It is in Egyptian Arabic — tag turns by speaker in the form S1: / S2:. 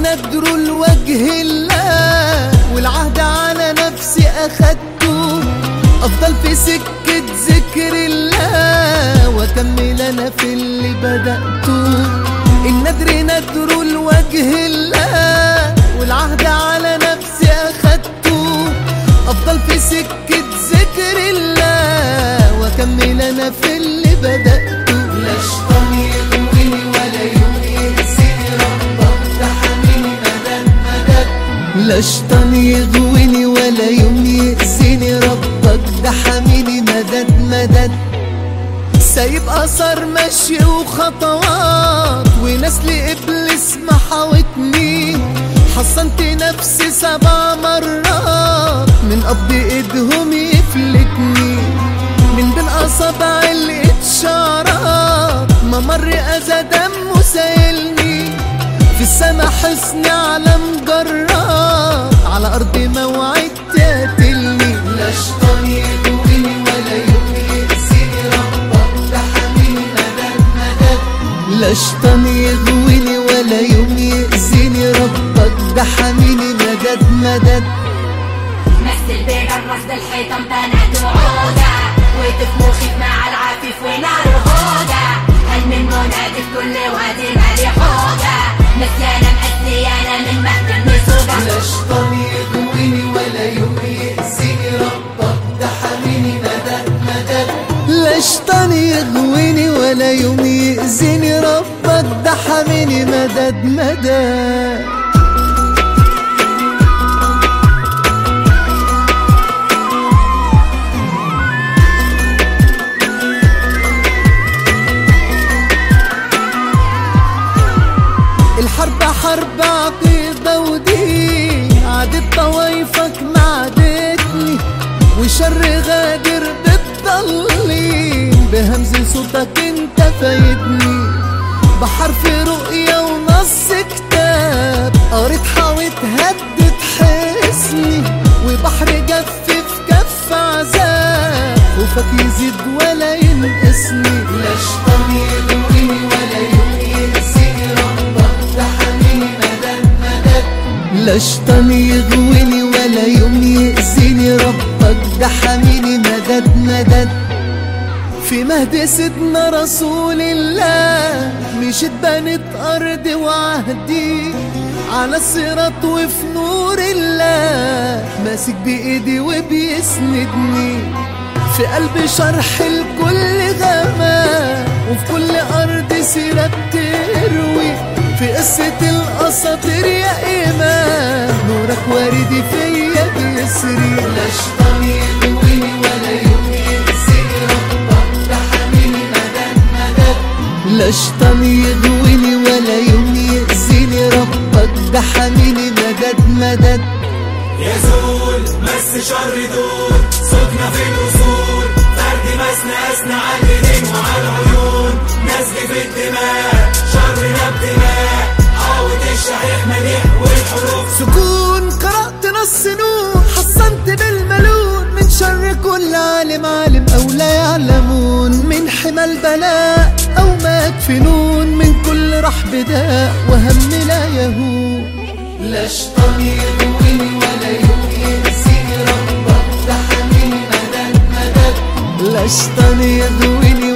S1: ندر لوجه الله والعهد على نفسي أخدته أفضل في سكة ذكر الله وأكمل أنا في اللي بدأته الندر ندر لوجه الله والعهد على نفسي أخدته أفضل في سكة ذكر الله وأكمل أنا في اللي بدأته لا شيطان يغويني ولا يوم يأذيني ربك ده حميني مدد مدد لا شيطان يغويني ولا يوم يأذيني ربك ده حميني مدد مدد سايب اثر مشي وخطوات ونسل ابليس محاوتني حصنت نفسي سبع مرات من قبض ايدهم يفلتني من بين اصابع الاشارات ممر اذى دمه سايلني في السما حسن على مجرات على ارض موعد تقتلني لا شيطان يغويني ولا يوم يأذيني ربك ده حميني مدد مدد لا شيطان يغويني ولا يوم يأذيني ربك ده حميني مدد مدد
S2: مثل بجرس بالحيطان بنات وعودة وقف مخيف مع العفيف ونار هودة هل من منادي في كل وادي مالي حوجة نسيانة مأسيانة من مهد النسوجة
S1: لا شيطان يغويني ولا يوم يأذيني ربك ده حميني مدد مدد لا شيطان يغويني ولا يوم يأذيني ربك ده حميني مدد مدد الحرب حرب عقيدة ودين عادت طوايفك ما عادتني وشر غادر بتضلين بهمز صوتك انت فايتني بحرف رؤية ونص كتاب قريت حاوت هدت حسني وبحر جف في كف عذاب خوفك يزيد ولا ينقصني لا شيطان يغويني ولا يوم يأذيني ربك ده حميني مدد مدد لا شيطان يغويني ولا يوم يأذيني ربك ده حميني مدد مدد في مهد سيدنا رسول الله مشيت بنت أرض وعهدي على الصراط وفي نور الله ماسك بإيدي وبيسندني في قلب شرح الكل غما وفي كل أرض سيرة بتروي في قصة الأساطير يا إمام نورك واردي فيا بيسري لا شيطان يغويني ولا يوم يأذيني ربك ده حميني مدد مدد لا شيطان يغويني ولا يوم يأذيني ربك ده حميني مدد مدد
S3: يزول مس شر دول صوتنا في الأصول فرد مسنا أسنى على الإيدين وعلى العيون نزل في الدماء شرنا بدماء عاود الشحيح مليح والحروف
S1: سكون قرأت نص نون حصنت بالملون من شر كل عالم عالم أو لا يعلمون من حمى البلاء أو مات فنون من كل رحب داء وهم لا يهون لا شيطان يغويني ولا يوم يأذيني ربك ده حميني مدد مدد لا شيطان يغويني